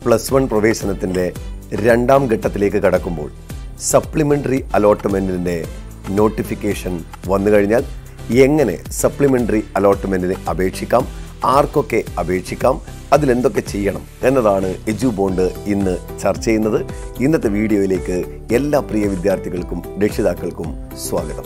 plus one പ്രവേശനത്തിൻ്റെ രണ്ടാം ഘട്ടത്തിലേക്ക് കടക്കുമ്പോൾ സപ്ലിമെൻ്ററി അലോട്ട്മെൻറ്റിൻ്റെ നോട്ടിഫിക്കേഷൻ വന്നു കഴിഞ്ഞാൽ എങ്ങനെ സപ്ലിമെൻ്ററി അലോട്ട്മെൻറ്റിന് അപേക്ഷിക്കാം ആർക്കൊക്കെ അപേക്ഷിക്കാം അതിലെന്തൊക്കെ ചെയ്യണം എന്നതാണ് എജു ബോണ്ട് ഇന്ന് ചർച്ച ചെയ്യുന്നത് ഇന്നത്തെ വീഡിയോയിലേക്ക് എല്ലാ പ്രിയ വിദ്യാർത്ഥികൾക്കും രക്ഷിതാക്കൾക്കും സ്വാഗതം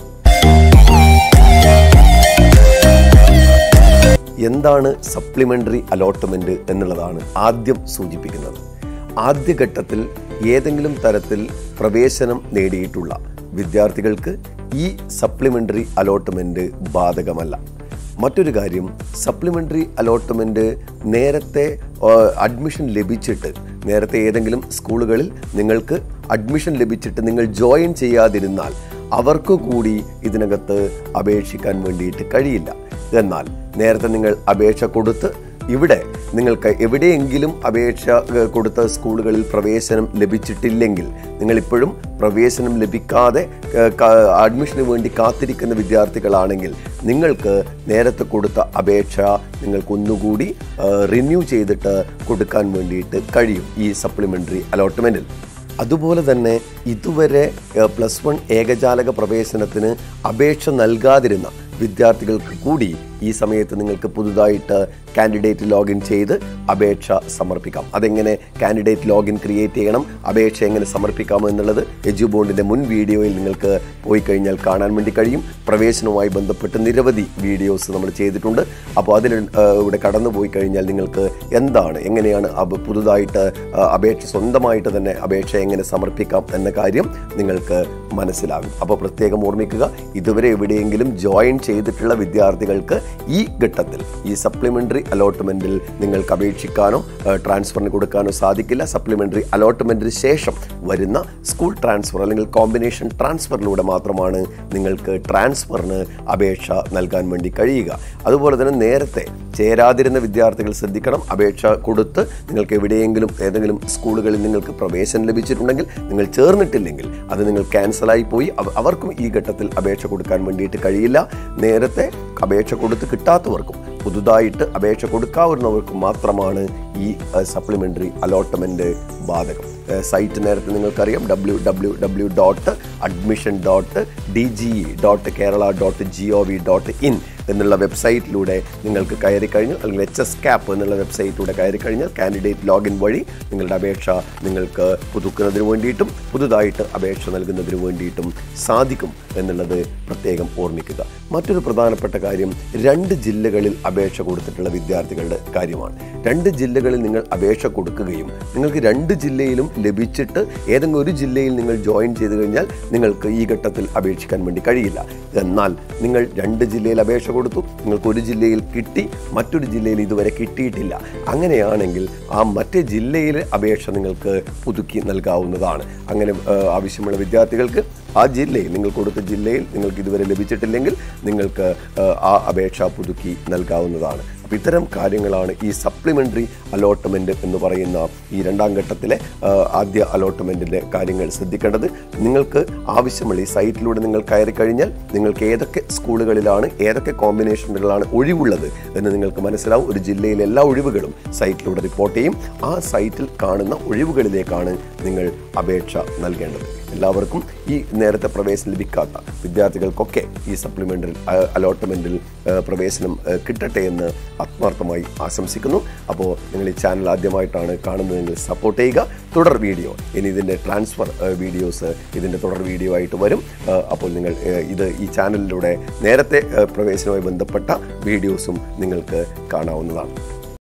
എന്താണ് സപ്ലിമെൻ്ററി അലോട്ട്മെൻറ്റ് എന്നുള്ളതാണ് ആദ്യം സൂചിപ്പിക്കുന്നത് ആദ്യഘട്ടത്തിൽ ഏതെങ്കിലും തരത്തിൽ പ്രവേശനം നേടിയിട്ടുള്ള വിദ്യാർത്ഥികൾക്ക് ഈ സപ്ലിമെൻ്ററി അലോട്ട്മെൻറ്റ് ബാധകമല്ല മറ്റൊരു കാര്യം സപ്ലിമെൻ്ററി അലോട്ട്മെൻറ്റ് നേരത്തെ അഡ്മിഷൻ ലഭിച്ചിട്ട് നേരത്തെ ഏതെങ്കിലും സ്കൂളുകളിൽ നിങ്ങൾക്ക് അഡ്മിഷൻ ലഭിച്ചിട്ട് നിങ്ങൾ ജോയിൻ ചെയ്യാതിരുന്നാൽ അവർക്ക് കൂടി ഇതിനകത്ത് അപേക്ഷിക്കാൻ വേണ്ടിയിട്ട് കഴിയില്ല എന്നാൽ നേരത്തെ നിങ്ങൾ അപേക്ഷ കൊടുത്ത് ഇവിടെ നിങ്ങൾക്ക് എവിടെയെങ്കിലും അപേക്ഷ ഏഹ്, കൊടുത്ത സ്കൂളുകളിൽ പ്രവേശനം ലഭിച്ചിട്ടില്ലെങ്കിൽ നിങ്ങളിപ്പോഴും പ്രവേശനം ലഭിക്കാതെ ഏഹ്, ക- അഡ്മിഷന് വേണ്ടി കാത്തിരിക്കുന്ന വിദ്യാർത്ഥികളാണെങ്കിൽ നിങ്ങൾക്ക് നേരത്തെ കൊടുത്ത അപേക്ഷ നിങ്ങൾക്കൊന്നുകൂടി റിന്യൂ ചെയ്തിട്ട് കൊടുക്കാൻ വേണ്ടിയിട്ട് കഴിയും ഈ സപ്ലിമെൻ്ററി അലോട്ട്മെൻറ്റിൽ അതുപോലെ തന്നെ ഇതുവരെ പ്ലസ് വൺ ഏകജാലക പ്രവേശനത്തിന് അപേക്ഷ നൽകാതിരുന്ന വിദ്യാർത്ഥികൾക്ക് കൂടി ഈ സമയത്ത് നിങ്ങൾക്ക് പുതുതായിട്ട് കാൻഡിഡേറ്റ് ലോഗിൻ ചെയ്ത് അപേക്ഷ സമർപ്പിക്കാം അതെങ്ങനെ കാൻഡിഡേറ്റ് ലോഗിൻ ക്രിയേറ്റ് ചെയ്യണം അപേക്ഷ എങ്ങനെ സമർപ്പിക്കാം എന്നുള്ളത് എജു ബോണ്ടിൻ്റെ മുൻ വീഡിയോയിൽ നിങ്ങൾക്ക് പോയി കഴിഞ്ഞാൽ കാണാൻ വേണ്ടി കഴിയും പ്രവേശനവുമായി ബന്ധപ്പെട്ട് നിരവധി വീഡിയോസ് നമ്മൾ ചെയ്തിട്ടുണ്ട് അപ്പോൾ അതിൽ ഏഹ്, ഇവിടെ കടന്നു പോയി കഴിഞ്ഞാൽ നിങ്ങൾക്ക് എന്താണ് എങ്ങനെയാണ് അപ- പുതുതായിട്ട് ഏഹ്, അപേക്ഷ സ്വന്തമായിട്ട് തന്നെ അപേക്ഷ എങ്ങനെ സമർപ്പിക്കാം എന്ന കാര്യം നിങ്ങൾക്ക് മനസ്സിലാകും അപ്പോൾ പ്രത്യേകം ഓർമ്മിക്കുക ഇതുവരെ എവിടെയെങ്കിലും ജോയിൻ ചെയ്തിട്ടുള്ള വിദ്യാർത്ഥികൾക്ക് ഈ ഘട്ടത്തിൽ ഈ സപ്ലിമെൻ്ററി അലോട്ട്മെൻറ്റിൽ നിങ്ങൾക്ക് അപേക്ഷിക്കാനോ ഏഹ്, ട്രാൻസ്ഫറിന് കൊടുക്കാനോ സാധിക്കില്ല സപ്ലിമെൻ്ററി അലോട്ട്മെൻറ്റിന് ശേഷം വരുന്ന സ്കൂൾ ട്രാൻസ്ഫർ അല്ലെങ്കിൽ കോമ്പിനേഷൻ ട്രാൻസ്ഫറിലൂടെ മാത്രമാണ് നിങ്ങൾക്ക് ട്രാൻസ്ഫറിന് അപേക്ഷ നൽകാൻ വേണ്ടി കഴിയുക അതുപോലെ തന്നെ നേരത്തെ ചേരാതിരുന്ന വിദ്യാർത്ഥികൾ ശ്രദ്ധിക്കണം അപേക്ഷ കൊടുത്ത് നിങ്ങൾക്ക് എവിടെയെങ്കിലും ഏതെങ്കിലും സ്കൂളുകളിൽ നിങ്ങൾക്ക് പ്രവേശനം ലഭിച്ചിട്ടുണ്ടെങ്കിൽ നിങ്ങൾ ചേർന്നിട്ടില്ലെങ്കിൽ അത് നിങ്ങൾ ക്യാൻസലായി പോയി അവ- അവർക്കും ഈ ഘട്ടത്തിൽ അപേക്ഷ കൊടുക്കാൻ വേണ്ടിയിട്ട് കഴിയില്ല നേരത്തെ അപേക്ഷ കൊടുത്ത് കിട്ടാത്തവർക്കും പുതുതായിട്ട് അപേക്ഷ കൊടുക്കാവുന്നവർക്കും മാത്രമാണ് ഈ സപ്ലിമെൻ്ററി അലോട്ട്മെൻറ്റ് ബാധകം ഏഹ് സൈറ്റ് നേരത്തെ നിങ്ങൾക്കറിയാം W W W dot admission dot D G E dot Kerala dot G O V dot in എന്നുള്ള വെബ്സൈറ്റിലൂടെ നിങ്ങൾക്ക് കയറി കഴിഞ്ഞു അല്ലെങ്കിൽ എച്ച് എസ് ക്യാപ്പ് എന്നുള്ള വെബ്സൈറ്റിലൂടെ കയറി കഴിഞ്ഞാൽ കാൻഡിഡേറ്റ് ലോഗിൻ വഴി നിങ്ങളുടെ അപേക്ഷ നിങ്ങൾക്ക് പുതുക്കുന്നതിന് വേണ്ടിയിട്ടും പുതുതായിട്ട് അപേക്ഷ നൽകുന്നതിന് വേണ്ടിയിട്ടും സാധിക്കും എന്നുള്ളത് പ്രത്യേകം ഓർമ്മിക്കുക മറ്റൊരു പ്രധാനപ്പെട്ട കാര്യം രണ്ട് ജില്ലകളിൽ അപേക്ഷ കൊടുത്തിട്ടുള്ള വിദ്യാർത്ഥികളുടെ കാര്യമാണ് രണ്ട് ജില്ലകളിൽ നിങ്ങൾ അപേക്ഷ കൊടുക്കുകയും നിങ്ങൾക്ക് രണ്ട് ജില്ലയിലും ലഭിച്ചിട്ട് ഏതെങ്കിലും ഒരു ജില്ലയിൽ നിങ്ങൾ ജോയിൻ ചെയ്ത് കഴിഞ്ഞാൽ നിങ്ങൾക്ക് ഈ ഘട്ടത്തിൽ അപേക്ഷിക്കാൻ വേണ്ടി കഴിയില്ല എന്നാൽ നിങ്ങൾ രണ്ട് ജില്ലയിൽ അപേക്ഷ കൊടുത്തു നിങ്ങൾക്ക് ഒരു ജില്ലയിൽ കിട്ടി മറ്റൊരു ജില്ലയിൽ ഇതുവരെ കിട്ടിയിട്ടില്ല അങ്ങനെയാണെങ്കിൽ ആ മറ്റേ ജില്ലയിലെ അപേക്ഷ നിങ്ങൾക്ക് പുതുക്കി നൽകാവുന്നതാണ് അങ്ങനെ ആ, ആവശ്യമുള്ള വിദ്യാർത്ഥികൾക്ക് ആ ജില്ലയിൽ നിങ്ങൾ കൊടുത്ത ജില്ലയിൽ നിങ്ങൾക്ക് ഇതുവരെ ലഭിച്ചിട്ടില്ലെങ്കിൽ നിങ്ങൾക്ക് ആ, ആ അപേക്ഷ പുതുക്കി നൽകാവുന്നതാണ് അപ്പോൾ ഇത്തരം കാര്യങ്ങളാണ് ഈ സപ്ലിമെൻ്ററി അലോട്ട്മെൻറ്റ് എന്ന് പറയുന്ന ഈ രണ്ടാം ഘട്ടത്തിലെ ആ, ആദ്യ അലോട്ട്മെൻറ്റിൻ്റെ കാര്യങ്ങൾ ശ്രദ്ധിക്കേണ്ടത് നിങ്ങൾക്ക് ആവശ്യമുള്ള ഈ സൈറ്റിലൂടെ നിങ്ങൾ കയറി കഴിഞ്ഞാൽ നിങ്ങൾക്ക് ഏതൊക്കെ സ്കൂളുകളിലാണ് ഏതൊക്കെ കോമ്പിനേഷനുകളാണ് ഒഴിവുള്ളത് എന്ന് നിങ്ങൾക്ക് മനസ്സിലാവും ഒരു ജില്ലയിലെ എല്ലാ ഒഴിവുകളും സൈറ്റിലൂടെ റിപ്പോർട്ട് ചെയ്യും ആ സൈറ്റിൽ കാണുന്ന ഒഴിവുകളിലേക്കാണ് നിങ്ങൾ അപേക്ഷ നൽകേണ്ടത് എല്ലാവർക്കും ഈ നേരത്തെ പ്രവേശനം ലഭിക്കാത്ത വിദ്യാർത്ഥികൾക്കൊക്കെ ഈ സപ്ലിമെൻ്ററി അലോട്ട്മെൻറ്റിൽ പ്രവേശനം ആ, കിട്ടട്ടെ എന്ന് ആത്മാർത്ഥമായി ആശംസിക്കുന്നു അപ്പോൾ നിങ്ങൾ ഈ ചാനൽ ആദ്യമായിട്ടാണ് കാണുന്നതെങ്കിൽ സപ്പോർട്ട് ചെയ്യുക തുടർ വീഡിയോ ഇനി ഇതിൻ്റെ ട്രാൻസ്ഫർ വീഡിയോസ് ഇതിൻ്റെ തുടർ വീഡിയോ ആയിട്ട് വരും ആ, അപ്പോൾ നിങ്ങൾ ആ, ഇത് ഈ ചാനലിലൂടെ നേരത്തെ ആ, പ്രവേശനവുമായി ബന്ധപ്പെട്ട വീഡിയോസും നിങ്ങൾക്ക് കാണാവുന്നതാണ്